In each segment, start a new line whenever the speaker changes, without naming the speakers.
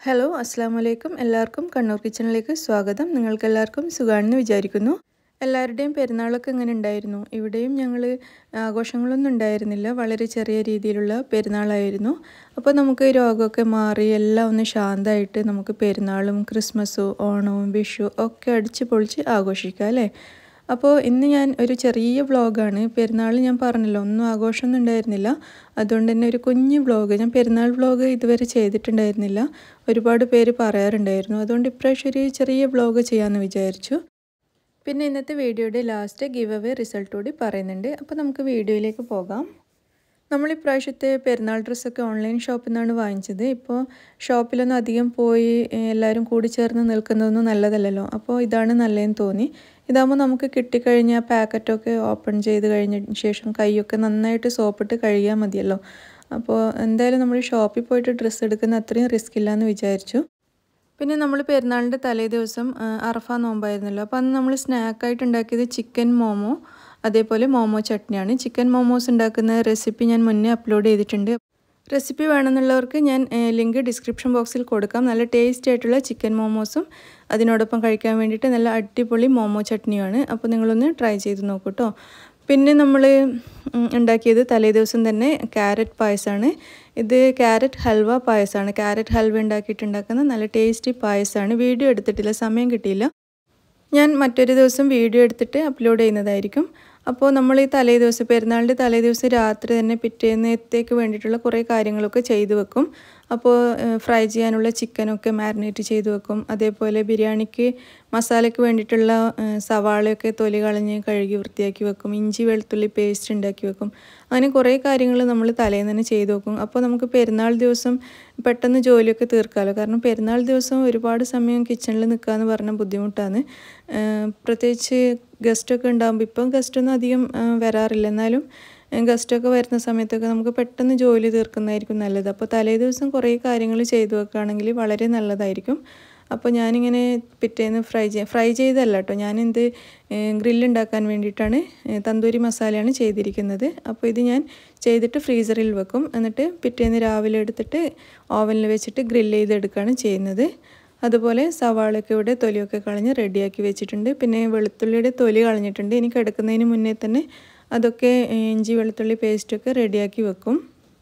hello അസ്സാം വലൈക്കും എല്ലാവർക്കും കണ്ണൂർ കിച്ചണിലേക്ക് സ്വാഗതം നിങ്ങൾക്ക് എല്ലാവർക്കും സുഖമാണെന്ന് വിചാരിക്കുന്നു എല്ലാവരുടെയും പെരുന്നാളൊക്കെ എങ്ങനെ ഉണ്ടായിരുന്നു ഇവിടെയും ഞങ്ങൾ ആഘോഷങ്ങളൊന്നും ഉണ്ടായിരുന്നില്ല വളരെ ചെറിയ രീതിയിലുള്ള പെരുന്നാളായിരുന്നു അപ്പോൾ നമുക്ക് രോഗമൊക്കെ മാറി എല്ലാം ഒന്ന് ശാന്തമായിട്ട് നമുക്ക് പെരുന്നാളും ക്രിസ്മസും ഓണവും വിഷു ഒക്കെ അടിച്ച് പൊളിച്ച് ആഘോഷിക്കാം അല്ലേ അപ്പോൾ ഇന്ന് ഞാൻ ഒരു ചെറിയ വ്ളോഗാണ് പെരുന്നാൾ ഞാൻ പറഞ്ഞല്ലോ ഒന്നും ആഘോഷമൊന്നും ഉണ്ടായിരുന്നില്ല അതുകൊണ്ട് തന്നെ ഒരു കുഞ്ഞു വ്ളോഗ് ഞാൻ പെരുന്നാൾ വ്ളോഗ് ഇതുവരെ ചെയ്തിട്ടുണ്ടായിരുന്നില്ല ഒരുപാട് പേര് പറയാറുണ്ടായിരുന്നു അതുകൊണ്ട് ഇപ്രാവശ്യം ഒരു ചെറിയ വ്ളോഗ് ചെയ്യാമെന്ന് വിചാരിച്ചു പിന്നെ ഇന്നത്തെ വീഡിയോയുടെ ലാസ്റ്റ് ഗിവ് അവേ റിസൾട്ട് കൂടി പറയുന്നുണ്ട് അപ്പോൾ നമുക്ക് വീഡിയോയിലേക്ക് പോകാം നമ്മൾ ഇപ്രാവശ്യത്തെ പെരുന്നാൾ ഡ്രസ്സൊക്കെ ഓൺലൈൻ ഷോപ്പിൽ നിന്നാണ് വാങ്ങിച്ചത് ഇപ്പോൾ ഷോപ്പിലൊന്നും അധികം പോയി എല്ലാവരും കൂടി ചേർന്ന് നിൽക്കുന്നതൊന്നും നല്ലതല്ലല്ലോ അപ്പോൾ ഇതാണ് നല്ലതെന്ന് തോന്നി ഇതാകുമ്പോൾ നമുക്ക് കിട്ടിക്കഴിഞ്ഞാൽ പാക്കറ്റൊക്കെ ഓപ്പൺ ചെയ്ത് കഴിഞ്ഞ ശേഷം കൈയൊക്കെ നന്നായിട്ട് സോപ്പിട്ട് കഴുകിയാൽ മതിയല്ലോ അപ്പോൾ എന്തായാലും നമ്മൾ ഷോപ്പിൽ പോയിട്ട് ഡ്രസ്സ് എടുക്കുന്ന അത്രയും റിസ്ക് ഇല്ലയെന്ന് വിചാരിച്ചു പിന്നെ നമ്മൾ പെരുന്നാളിൻ്റെ തലേ ദിവസം അറഫ നോമ്പായിരുന്നല്ലോ അപ്പോൾ അന്ന് നമ്മൾ സ്നാക്കായിട്ട് ഉണ്ടാക്കിയത് ചിക്കൻ മോമോ അതേപോലെ മോമോ ചട്നിയാണ് ചിക്കൻ മോമോസ് ഉണ്ടാക്കുന്ന റെസിപ്പി ഞാൻ മുന്നേ അപ്ലോഡ് ചെയ്തിട്ടുണ്ട് റെസിപ്പി വേണമെന്നുള്ളവർക്ക് ഞാൻ ലിങ്ക് ഡിസ്ക്രിപ്ഷൻ ബോക്സിൽ കൊടുക്കാം നല്ല ടേസ്റ്റ് ആയിട്ടുള്ള ചിക്കൻ മോമോസും അതിനോടൊപ്പം കഴിക്കാൻ വേണ്ടിയിട്ട് നല്ല അടിപൊളി മോമോ ചട്നിയാണ് അപ്പോൾ നിങ്ങളൊന്ന് ട്രൈ ചെയ്ത് നോക്കൂ കേട്ടോ പിന്നെ നമ്മൾ ഉണ്ടാക്കിയത് തലേ ദിവസം തന്നെ ക്യാരറ്റ് പായസമാണ് ഇത് ക്യാരറ്റ് ഹൽവ പായസമാണ് ക്യാരറ്റ് ഹൽവ ഉണ്ടാക്കിയിട്ടുണ്ടാക്കുന്ന നല്ല ടേസ്റ്റി പായസമാണ് വീഡിയോ എടുത്തിട്ടില്ല സമയം കിട്ടിയില്ല ഞാൻ മറ്റൊരു ദിവസം വീഡിയോ എടുത്തിട്ട് അപ്ലോഡ് ചെയ്യുന്നതായിരിക്കും അപ്പോൾ നമ്മൾ ഈ തലേ ദിവസം പെരുന്നാളിൻ്റെ തലേ ദിവസം രാത്രി തന്നെ പിറ്റേന്നത്തേക്ക് വേണ്ടിയിട്ടുള്ള കുറേ കാര്യങ്ങളൊക്കെ ചെയ്തു വെക്കും അപ്പോൾ ഫ്രൈ ചെയ്യാനുള്ള ചിക്കനൊക്കെ മാരിനേറ്റ് ചെയ്ത് വെക്കും അതേപോലെ ബിരിയാണിക്ക് മസാലയ്ക്ക് വേണ്ടിയിട്ടുള്ള സവാളയൊക്കെ തൊലി കളഞ്ഞ് കഴുകി വൃത്തിയാക്കി വെക്കും ഇഞ്ചി വെളുത്തുള്ളി പേസ്റ്റ് ഉണ്ടാക്കി വെക്കും അങ്ങനെ കുറേ കാര്യങ്ങൾ നമ്മൾ തലേന്ന് തന്നെ ചെയ്തു വെക്കും അപ്പോൾ നമുക്ക് പെരുന്നാൾ ദിവസം പെട്ടെന്ന് ജോലിയൊക്കെ തീർക്കാമല്ലോ കാരണം പെരുന്നാൾ ദിവസം ഒരുപാട് സമയം കിച്ചണിൽ നിൽക്കാമെന്ന് പറഞ്ഞാൽ ബുദ്ധിമുട്ടാണ് പ്രത്യേകിച്ച് ഗസ്റ്റൊക്കെ ഉണ്ടാകുമ്പോൾ ഇപ്പം ഗസ്റ്റൊന്നും അധികം വരാറില്ല എന്നാലും ഗസ്റ്റൊക്കെ വരുന്ന സമയത്തൊക്കെ നമുക്ക് പെട്ടെന്ന് ജോലി തീർക്കുന്നതായിരിക്കും നല്ലത് അപ്പോൾ തലേ ദിവസം കുറേ കാര്യങ്ങൾ ചെയ്തു വെക്കുകയാണെങ്കിൽ വളരെ നല്ലതായിരിക്കും അപ്പോൾ ഞാനിങ്ങനെ പിറ്റേന്ന് ഫ്രൈ ചെയ്യ ഫ്രൈ ചെയ്തല്ല കേട്ടോ ഞാനെന്ത് ഗ്രില്ലുണ്ടാക്കാൻ വേണ്ടിയിട്ടാണ് തന്തൂരി മസാലയാണ് ചെയ്തിരിക്കുന്നത് അപ്പോൾ ഇത് ഞാൻ ചെയ്തിട്ട് ഫ്രീസറിൽ വെക്കും എന്നിട്ട് പിറ്റേന്ന് രാവിലെ എടുത്തിട്ട് ഓവനിൽ വെച്ചിട്ട് ഗ്രില്ല് ചെയ്തെടുക്കുകയാണ് ചെയ്യുന്നത് അതുപോലെ സവാളയൊക്കെ ഇവിടെ തൊലിയൊക്കെ കളഞ്ഞ് റെഡിയാക്കി വെച്ചിട്ടുണ്ട് പിന്നെ വെളുത്തുള്ളിയുടെ തൊലി കളഞ്ഞിട്ടുണ്ട് എനിക്ക് എടുക്കുന്നതിന് മുന്നേ തന്നെ അതൊക്കെ ഇഞ്ചി വെളുത്തുള്ളി പേസ്റ്റൊക്കെ റെഡിയാക്കി വെക്കും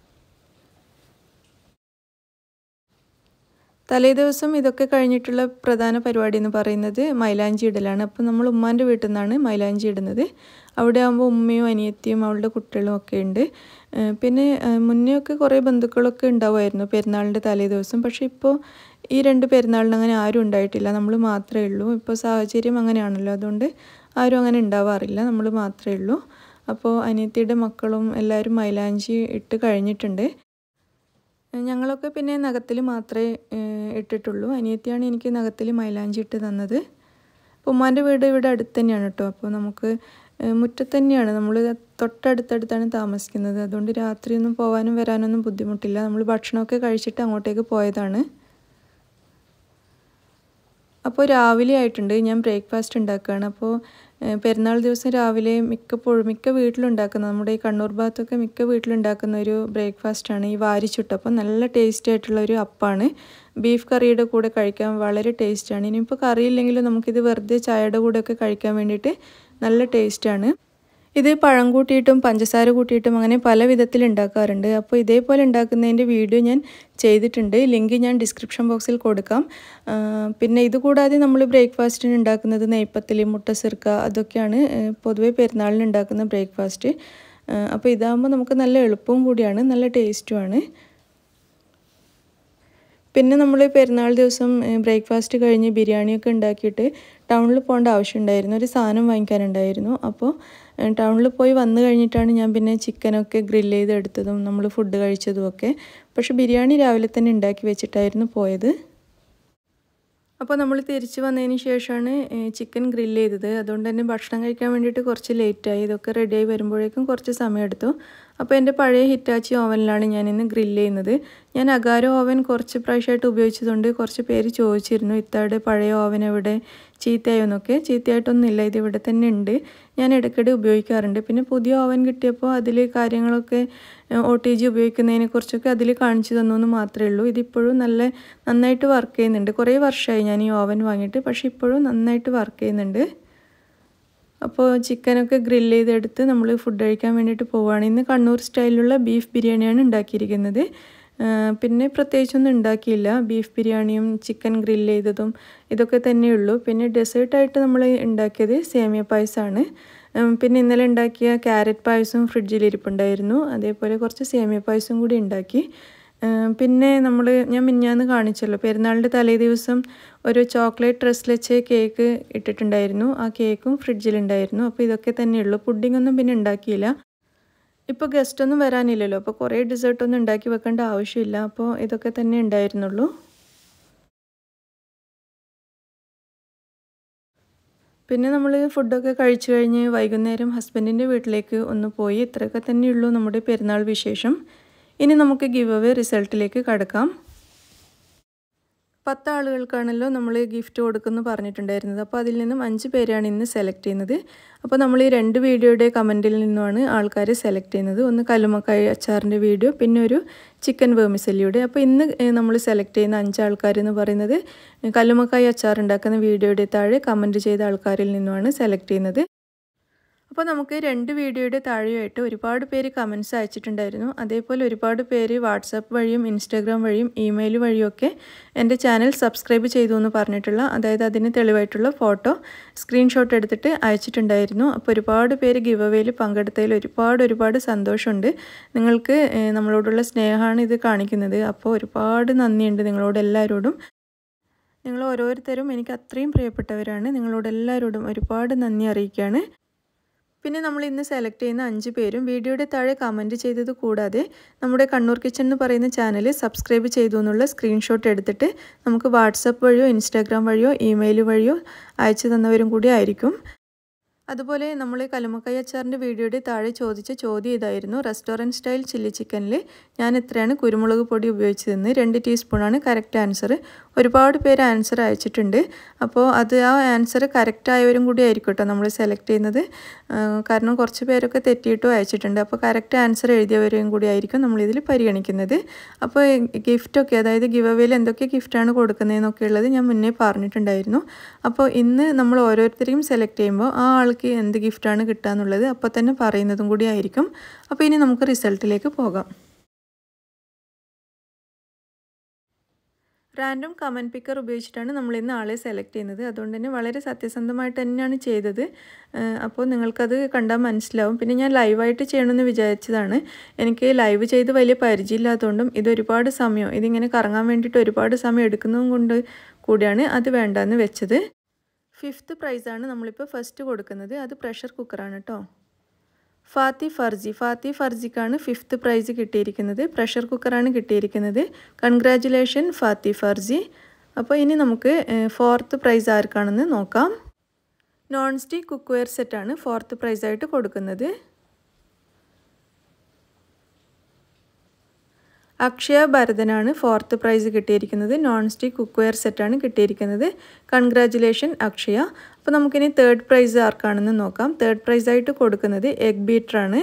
തലേ ദിവസം ഇതൊക്കെ കഴിഞ്ഞിട്ടുള്ള പ്രധാന പരിപാടി എന്ന് പറയുന്നത് മൈലാഞ്ചി ഇടലാണ് അപ്പോൾ നമ്മൾ ഉമ്മാൻ്റെ വീട്ടിൽ നിന്നാണ് മൈലാഞ്ചി ഇടുന്നത് അവിടെ ആകുമ്പോൾ ഉമ്മയും അനിയത്തിയും അവളുടെ കുട്ടികളും ഒക്കെ ഉണ്ട് പിന്നെ മുന്നേ ഒക്കെ കുറേ ബന്ധുക്കളൊക്കെ ഉണ്ടാവുമായിരുന്നു പെരുന്നാളിൻ്റെ തലേ ദിവസം പക്ഷേ ഇപ്പോൾ ഈ രണ്ട് പെരുന്നാളിന് അങ്ങനെ ആരും ഉണ്ടായിട്ടില്ല നമ്മൾ മാത്രമേ ഉള്ളൂ ഇപ്പോൾ സാഹചര്യം അങ്ങനെയാണല്ലോ അതുകൊണ്ട് ആരും അങ്ങനെ ഉണ്ടാവാറില്ല നമ്മൾ മാത്രമേ ഉള്ളൂ അപ്പോൾ അനിയത്തിയുടെ മക്കളും എല്ലാവരും മൈലാഞ്ചി ഇട്ട് കഴിഞ്ഞിട്ടുണ്ട് ഞങ്ങളൊക്കെ പിന്നെ നഖത്തിൽ മാത്രമേ ഇട്ടിട്ടുള്ളൂ അനിയത്തിയാണ് എനിക്ക് നഖത്തിൽ മൈലാഞ്ചി ഇട്ട് തന്നത് ഉമ്മാൻ്റെ വീട് ഇവിടെ അടുത്ത് തന്നെയാണ് കേട്ടോ അപ്പോൾ നമുക്ക് മുറ്റത്ത് തന്നെയാണ് നമ്മൾ തൊട്ടടുത്തടുത്താണ് താമസിക്കുന്നത് അതുകൊണ്ട് രാത്രിയൊന്നും പോകാനും വരാനൊന്നും ബുദ്ധിമുട്ടില്ല നമ്മൾ ഭക്ഷണമൊക്കെ കഴിച്ചിട്ട് അങ്ങോട്ടേക്ക് പോയതാണ് അപ്പോൾ രാവിലെ ആയിട്ടുണ്ട് ഞാൻ ബ്രേക്ക്ഫാസ്റ്റ് ഉണ്ടാക്കുകയാണ് അപ്പോൾ പെരുന്നാൾ ദിവസം രാവിലെ മിക്കപ്പോഴും മിക്ക വീട്ടിലുണ്ടാക്കുന്ന നമ്മുടെ ഈ കണ്ണൂർ ഭാഗത്തൊക്കെ മിക്ക വീട്ടിലുണ്ടാക്കുന്ന ഒരു ബ്രേക്ക്ഫാസ്റ്റാണ് ഈ വാരിച്ചുട്ട് അപ്പോൾ നല്ല ടേസ്റ്റ് ആയിട്ടുള്ള ഒരു അപ്പാണ് ബീഫ് കറിയുടെ കൂടെ കഴിക്കാൻ വളരെ ടേസ്റ്റാണ് ഇനിയിപ്പോൾ കറിയില്ലെങ്കിലും നമുക്കിത് വെറുതെ ചായയുടെ കൂടെയൊക്കെ കഴിക്കാൻ വേണ്ടിയിട്ട് നല്ല ടേസ്റ്റാണ് ഇത് പഴം കൂട്ടിയിട്ടും പഞ്ചസാര കൂട്ടിയിട്ടും അങ്ങനെ പല വിധത്തിൽ ഉണ്ടാക്കാറുണ്ട് അപ്പോൾ ഇതേപോലെ ഉണ്ടാക്കുന്നതിൻ്റെ വീഡിയോ ഞാൻ ചെയ്തിട്ടുണ്ട് ലിങ്ക് ഞാൻ ഡിസ്ക്രിപ്ഷൻ ബോക്സിൽ കൊടുക്കാം പിന്നെ ഇതുകൂടാതെ നമ്മൾ ബ്രേക്ക്ഫാസ്റ്റിന് ഉണ്ടാക്കുന്നത് നെയ്പ്പത്തിൽ മുട്ട സിർക്ക അതൊക്കെയാണ് പൊതുവെ പെരുന്നാളിന് ഉണ്ടാക്കുന്ന ബ്രേക്ക്ഫാസ്റ്റ് അപ്പോൾ ഇതാകുമ്പോൾ നമുക്ക് നല്ല എളുപ്പവും കൂടിയാണ് നല്ല ടേസ്റ്റുമാണ് പിന്നെ നമ്മൾ പെരുന്നാൾ ദിവസം ബ്രേക്ക്ഫാസ്റ്റ് കഴിഞ്ഞ് ബിരിയാണിയൊക്കെ ഉണ്ടാക്കിയിട്ട് ടൗണിൽ പോകേണ്ട ആവശ്യമുണ്ടായിരുന്നു ഒരു സാധനം വാങ്ങിക്കാനുണ്ടായിരുന്നു അപ്പോൾ ടൗണിൽ പോയി വന്നു കഴിഞ്ഞിട്ടാണ് ഞാൻ പിന്നെ ചിക്കനൊക്കെ ഗ്രില്ല് ചെയ്ത് എടുത്തതും നമ്മൾ ഫുഡ് കഴിച്ചതും ഒക്കെ പക്ഷേ ബിരിയാണി രാവിലെ തന്നെ ഉണ്ടാക്കി വെച്ചിട്ടായിരുന്നു പോയത് അപ്പോൾ നമ്മൾ തിരിച്ച് വന്നതിന് ശേഷമാണ് ചിക്കൻ ഗ്രില്ല് ചെയ്തത് അതുകൊണ്ട് തന്നെ ഭക്ഷണം കഴിക്കാൻ വേണ്ടിയിട്ട് കുറച്ച് ലേറ്റായി ഇതൊക്കെ റെഡിയായി വരുമ്പോഴേക്കും കുറച്ച് സമയമെടുത്തു അപ്പോൾ എൻ്റെ പഴയ ഹിറ്റാച്ചി ഓവനിലാണ് ഞാൻ ഇന്ന് ഗ്രില്ല് ചെയ്യുന്നത് ഞാൻ അഗാരോ ഓവൻ കുറച്ച് പ്രാവശ്യമായിട്ട് ഉപയോഗിച്ചതുകൊണ്ട് കുറച്ച് പേര് ചോദിച്ചിരുന്നു ഇത്താടെ പഴയ ഓവൻ എവിടെ ചീത്തയായോ എന്നൊക്കെ ചീത്തയായിട്ടൊന്നുമില്ല ഇത് ഇവിടെ തന്നെ ഉണ്ട് ഞാൻ ഇടയ്ക്കിടെ ഉപയോഗിക്കാറുണ്ട് പിന്നെ പുതിയ ഓവൻ കിട്ടിയപ്പോൾ അതിൽ കാര്യങ്ങളൊക്കെ ഒ ടി ജി ഉപയോഗിക്കുന്നതിനെ കുറിച്ചൊക്കെ അതിൽ കാണിച്ചു തന്നു എന്ന് മാത്രമേ ഉള്ളൂ ഇതിപ്പോഴും നല്ല നന്നായിട്ട് വർക്ക് ചെയ്യുന്നുണ്ട് കുറേ വർഷമായി ഞാൻ ഈ ഓവൻ വാങ്ങിയിട്ട് പക്ഷേ ഇപ്പോഴും നന്നായിട്ട് വർക്ക് ചെയ്യുന്നുണ്ട് അപ്പോൾ ചിക്കനൊക്കെ ഗ്രില്ല് ചെയ്തെടുത്ത് നമ്മൾ ഫുഡ് കഴിക്കാൻ വേണ്ടിയിട്ട് പോവുകയാണ് ഇന്ന് കണ്ണൂർ സ്റ്റൈലിലുള്ള ബീഫ് ബിരിയാണിയാണ് ഉണ്ടാക്കിയിരിക്കുന്നത് പിന്നെ പ്രത്യേകിച്ചൊന്നും ഉണ്ടാക്കിയില്ല ബീഫ് ബിരിയാണിയും ചിക്കൻ ഗ്രില്ല് ചെയ്തതും ഇതൊക്കെ തന്നെയുള്ളൂ പിന്നെ ഡെസേർട്ടായിട്ട് നമ്മൾ ഉണ്ടാക്കിയത് സേമിയ പായസമാണ് പിന്നെ ഇന്നലെ ഉണ്ടാക്കിയ ക്യാരറ്റ് പായസവും ഫ്രിഡ്ജിലിരിപ്പുണ്ടായിരുന്നു അതേപോലെ കുറച്ച് സേമിയ പായസം കൂടി ഉണ്ടാക്കി പിന്നെ നമ്മൾ ഞാൻ മിഞ്ഞാന്ന് കാണിച്ചല്ലോ പെരുന്നാളിൻ്റെ തലേ ദിവസം ഒരു ചോക്ലേറ്റ് ഡ്രസ്സിലെച്ച് കേക്ക് ഇട്ടിട്ടുണ്ടായിരുന്നു ആ കേക്കും ഫ്രിഡ്ജിലുണ്ടായിരുന്നു അപ്പോൾ ഇതൊക്കെ തന്നെയുള്ളൂ പുഡിങ്ങൊന്നും പിന്നെ ഉണ്ടാക്കിയില്ല ഇപ്പോൾ ഗസ്റ്റൊന്നും വരാനില്ലല്ലോ അപ്പോൾ കുറേ ഡെസേർട്ടൊന്നും ഉണ്ടാക്കി വെക്കേണ്ട ആവശ്യമില്ല അപ്പോൾ ഇതൊക്കെ തന്നെ ഉണ്ടായിരുന്നുള്ളൂ പിന്നെ നമ്മൾ ഫുഡൊക്കെ കഴിച്ചു കഴിഞ്ഞ് വൈകുന്നേരം ഹസ്ബൻഡിൻ്റെ വീട്ടിലേക്ക് ഒന്ന് പോയി ഇത്രയൊക്കെ തന്നെയുള്ളൂ നമ്മുടെ പെരുന്നാൾ വിശേഷം ഇനി നമുക്ക് ഗിവ് അവേ റിസൾട്ടിലേക്ക് കടക്കാം പത്ത് ആളുകൾക്കാണല്ലോ നമ്മൾ ഗിഫ്റ്റ് കൊടുക്കുമെന്ന് പറഞ്ഞിട്ടുണ്ടായിരുന്നത് അപ്പോൾ അതിൽ നിന്നും അഞ്ച് പേരാണ് ഇന്ന് സെലക്ട് ചെയ്യുന്നത് അപ്പോൾ നമ്മൾ ഈ രണ്ട് വീഡിയോയുടെ കമൻറ്റിൽ നിന്നുമാണ് ആൾക്കാരെ സെലക്ട് ചെയ്യുന്നത് ഒന്ന് കല്ലുമക്കായ അച്ചാറിൻ്റെ വീഡിയോ പിന്നെ ഒരു ചിക്കൻ വേമിസല്ലിയുടെ അപ്പോൾ ഇന്ന് നമ്മൾ സെലക്ട് ചെയ്യുന്ന അഞ്ച് ആൾക്കാർ എന്ന് പറയുന്നത് കല്ലുമക്കായ അച്ചാർ ഉണ്ടാക്കുന്ന വീഡിയോയുടെ താഴെ കമൻറ്റ് ചെയ്ത ആൾക്കാരിൽ നിന്നുമാണ് സെലക്ട് ചെയ്യുന്നത് അപ്പോൾ നമുക്ക് രണ്ട് വീഡിയോയുടെ താഴെയായിട്ട് ഒരുപാട് പേര് കമൻസ് അയച്ചിട്ടുണ്ടായിരുന്നു അതേപോലെ ഒരുപാട് പേര് വാട്സപ്പ് വഴിയും ഇൻസ്റ്റാഗ്രാം വഴിയും ഇമെയിൽ വഴിയൊക്കെ എൻ്റെ ചാനൽ സബ്സ്ക്രൈബ് ചെയ്തു എന്ന് പറഞ്ഞിട്ടുള്ള അതായത് അതിന് തെളിവായിട്ടുള്ള ഫോട്ടോ സ്ക്രീൻഷോട്ട് എടുത്തിട്ട് അയച്ചിട്ടുണ്ടായിരുന്നു അപ്പോൾ ഒരുപാട് പേര് ഗിവ് അവേയിൽ പങ്കെടുത്തതിൽ ഒരുപാട് ഒരുപാട് സന്തോഷമുണ്ട് നിങ്ങൾക്ക് നമ്മളോടുള്ള സ്നേഹമാണ് ഇത് കാണിക്കുന്നത് അപ്പോൾ ഒരുപാട് നന്ദിയുണ്ട് നിങ്ങളോട് എല്ലാവരോടും നിങ്ങൾ ഓരോരുത്തരും എനിക്ക് അത്രയും പ്രിയപ്പെട്ടവരാണ് നിങ്ങളോട് എല്ലാവരോടും ഒരുപാട് നന്ദി അറിയിക്കുകയാണ് പിന്നെ നമ്മൾ ഇന്ന് സെലക്ട് ചെയ്യുന്ന അഞ്ച് പേരും വീഡിയോയുടെ താഴെ കമൻറ്റ് ചെയ്തത് കൂടാതെ നമ്മുടെ കണ്ണൂർ കിച്ചൺ എന്ന് പറയുന്ന ചാനൽ സബ്സ്ക്രൈബ് ചെയ്തു എന്നുള്ള സ്ക്രീൻഷോട്ട് എടുത്തിട്ട് നമുക്ക് വാട്സപ്പ് വഴിയോ ഇൻസ്റ്റാഗ്രാം വഴിയോ ഇമെയിൽ വഴിയോ അയച്ചു തന്നവരും കൂടി ആയിരിക്കും അതുപോലെ നമ്മൾ കലുമക്കായ അച്ചാറിൻ്റെ വീഡിയോയുടെ താഴെ ചോദിച്ച ചോദ്യം ഇതായിരുന്നു റെസ്റ്റോറൻറ്റ് സ്റ്റൈൽ ചില്ലി ചിക്കനിൽ ഞാൻ എത്രയാണ് കുരുമുളക് പൊടി ഉപയോഗിച്ചതെന്ന് രണ്ട് ടീസ്പൂണാണ് കറക്റ്റ് ആൻസർ ഒരുപാട് പേര് ആൻസർ അയച്ചിട്ടുണ്ട് അപ്പോൾ അത് ആ ആൻസർ കറക്റ്റ് ആയവരും കൂടി ആയിരിക്കും കേട്ടോ നമ്മൾ സെലക്ട് ചെയ്യുന്നത് കാരണം കുറച്ച് പേരൊക്കെ തെറ്റിയിട്ടും അയച്ചിട്ടുണ്ട് അപ്പോൾ കറക്റ്റ് ആൻസർ എഴുതിയവരെയും കൂടി ആയിരിക്കും നമ്മളിതിൽ പരിഗണിക്കുന്നത് അപ്പോൾ ഗിഫ്റ്റൊക്കെ അതായത് ഗിവ് അവേയിൽ എന്തൊക്കെ ഗിഫ്റ്റാണ് കൊടുക്കുന്നതെന്നൊക്കെ ഉള്ളത് ഞാൻ മുന്നേ പറഞ്ഞിട്ടുണ്ടായിരുന്നു അപ്പോൾ ഇന്ന് നമ്മൾ ഓരോരുത്തരെയും സെലക്ട് ചെയ്യുമ്പോൾ ആ ആൾക്ക് എന്ത് ഗിഫ്റ്റാണ് കിട്ടുക എന്നുള്ളത് അപ്പോൾ തന്നെ പറയുന്നതും കൂടി ആയിരിക്കും അപ്പോൾ ഇനി നമുക്ക് റിസൾട്ടിലേക്ക് പോകാം റാൻഡം കമൻറ്റ് പിക്കർ ഉപയോഗിച്ചിട്ടാണ് നമ്മൾ ഇന്ന് ആളെ സെലക്ട് ചെയ്യുന്നത് അതുകൊണ്ട് തന്നെ വളരെ സത്യസന്ധമായിട്ട് തന്നെയാണ് ചെയ്തത് അപ്പോൾ നിങ്ങൾക്കത് കണ്ടാൽ മനസ്സിലാവും പിന്നെ ഞാൻ ലൈവായിട്ട് ചെയ്യണമെന്ന് വിചാരിച്ചതാണ് എനിക്ക് ലൈവ് ചെയ്ത് വലിയ പരിചയമില്ലാത്തതുകൊണ്ടും ഇത് ഒരുപാട് സമയം ഇതിങ്ങനെ കറങ്ങാൻ വേണ്ടിയിട്ട് ഒരുപാട് സമയം എടുക്കുന്നതും കൊണ്ട് കൂടിയാണ് അത് വേണ്ടെന്ന് വെച്ചത് ഫിഫ്ത്ത് പ്രൈസാണ് നമ്മളിപ്പോൾ ഫസ്റ്റ് കൊടുക്കുന്നത് അത് പ്രഷർ കുക്കറാണ് കേട്ടോ ഫാത്തി ഫർജി ഫാത്തി ഫർജിക്കാണ് ഫിഫ്ത്ത് പ്രൈസ് കിട്ടിയിരിക്കുന്നത് പ്രഷർ കുക്കറാണ് കിട്ടിയിരിക്കുന്നത് കൺഗ്രാറ്റുലേഷൻ ഫാത്തി ഫർജി അപ്പോൾ ഇനി നമുക്ക് ഫോർത്ത് പ്രൈസ് ആർക്കാണെന്ന് നോക്കാം നോൺ സ്റ്റിക്ക് കുക്ക്വെയർ സെറ്റാണ് ഫോർത്ത് പ്രൈസായിട്ട് കൊടുക്കുന്നത് അക്ഷയ ഭരതനാണ് ഫോർത്ത് പ്രൈസ് കിട്ടിയിരിക്കുന്നത് നോൺ സ്റ്റിക്ക് കുക്ക്വെയർ സെറ്റാണ് കിട്ടിയിരിക്കുന്നത് കൺഗ്രാറ്റുലേഷൻ അക്ഷയ അപ്പോൾ നമുക്കിനി തേർഡ് പ്രൈസ് ആർക്കാണെന്ന് നോക്കാം തേർഡ് പ്രൈസായിട്ട് കൊടുക്കുന്നത് എഗ് ബീറ്ററാണ്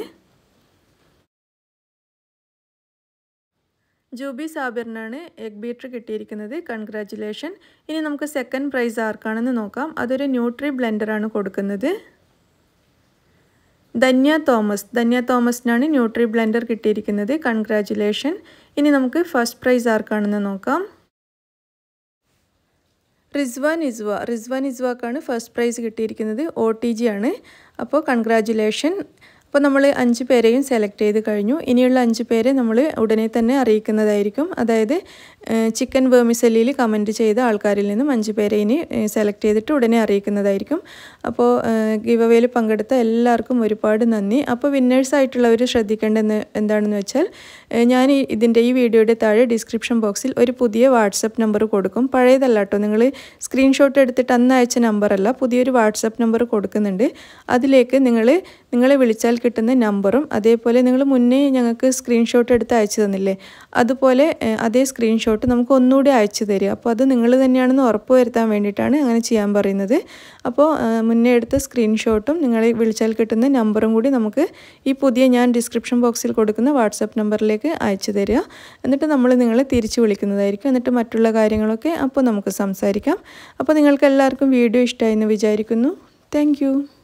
ജൂബി സാബിറിനാണ് എഗ് ബീറ്റർ കിട്ടിയിരിക്കുന്നത് കൺഗ്രാറ്റുലേഷൻ ഇനി നമുക്ക് സെക്കൻഡ് പ്രൈസ് ആർക്കാണെന്ന് നോക്കാം അതൊരു ന്യൂട്രി ബ്ലെൻഡറാണ് കൊടുക്കുന്നത് ധന്യ തോമസ് ധന്യ തോമസിനാണ് ന്യൂട്രി ബ്ലെൻഡർ കിട്ടിയിരിക്കുന്നത് കൺഗ്രാറ്റുലേഷൻ ഇനി നമുക്ക് ഫസ്റ്റ് പ്രൈസ് ആർക്കാണെന്ന് നോക്കാം റിസ്വാൻ ഇസ്വ റിസ്വാൻ ഇസ്വാക്കാണ് ഫസ്റ്റ് പ്രൈസ് കിട്ടിയിരിക്കുന്നത് ഒ ടി ജി ആണ് അപ്പോൾ കൺഗ്രാറ്റുലേഷൻ അപ്പോൾ നമ്മൾ അഞ്ച് പേരെയും സെലക്ട് ചെയ്ത് കഴിഞ്ഞു ഇനിയുള്ള അഞ്ച് പേരെ നമ്മൾ ഉടനെ തന്നെ അറിയിക്കുന്നതായിരിക്കും അതായത് ചിക്കൻ വേമിസല്ലിയിൽ കമൻറ്റ് ചെയ്ത ആൾക്കാരിൽ നിന്നും അഞ്ച് പേരെ ഇനി സെലക്ട് ചെയ്തിട്ട് ഉടനെ അറിയിക്കുന്നതായിരിക്കും അപ്പോൾ ഗിവ് അവേയിൽ പങ്കെടുത്ത എല്ലാവർക്കും ഒരുപാട് നന്ദി അപ്പോൾ വിന്നേഴ്സ് ആയിട്ടുള്ളവർ ശ്രദ്ധിക്കേണ്ടത് എന്താണെന്ന് വെച്ചാൽ ഞാൻ ഇതിൻ്റെ ഈ വീഡിയോയുടെ താഴെ ഡിസ്ക്രിപ്ഷൻ ബോക്സിൽ ഒരു പുതിയ വാട്സപ്പ് നമ്പർ കൊടുക്കും പഴയതല്ല കേട്ടോ നിങ്ങൾ സ്ക്രീൻഷോട്ട് എടുത്തിട്ട് അന്ന് അയച്ച നമ്പറല്ല പുതിയൊരു വാട്സപ്പ് നമ്പർ കൊടുക്കുന്നുണ്ട് അതിലേക്ക് നിങ്ങൾ നിങ്ങളെ വിളിച്ചാൽ കിട്ടുന്ന നമ്പറും അതേപോലെ നിങ്ങൾ മുന്നേ ഞങ്ങൾക്ക് സ്ക്രീൻഷോട്ട് എടുത്ത് അയച്ചു തന്നില്ലേ അതുപോലെ അതേ സ്ക്രീൻഷോട്ട് നമുക്ക് ഒന്നുകൂടി അയച്ചു തരിക അപ്പോൾ അത് നിങ്ങൾ തന്നെയാണെന്ന് ഉറപ്പ് വരുത്താൻ വേണ്ടിയിട്ടാണ് അങ്ങനെ ചെയ്യാൻ പറയുന്നത് അപ്പോൾ മുന്നേ എടുത്ത സ്ക്രീൻഷോട്ടും നിങ്ങൾ വിളിച്ചാൽ കിട്ടുന്ന നമ്പറും കൂടി നമുക്ക് ഈ പുതിയ ഞാൻ ഡിസ്ക്രിപ്ഷൻ ബോക്സിൽ കൊടുക്കുന്ന വാട്സപ്പ് നമ്പറിലേക്ക് അയച്ചു തരിക എന്നിട്ട് നമ്മൾ നിങ്ങളെ തിരിച്ച് വിളിക്കുന്നതായിരിക്കും എന്നിട്ട് മറ്റുള്ള കാര്യങ്ങളൊക്കെ അപ്പോൾ നമുക്ക് സംസാരിക്കാം അപ്പോൾ നിങ്ങൾക്ക് എല്ലാവർക്കും വീഡിയോ ഇഷ്ടമായി എന്ന് വിചാരിക്കുന്നു താങ്ക്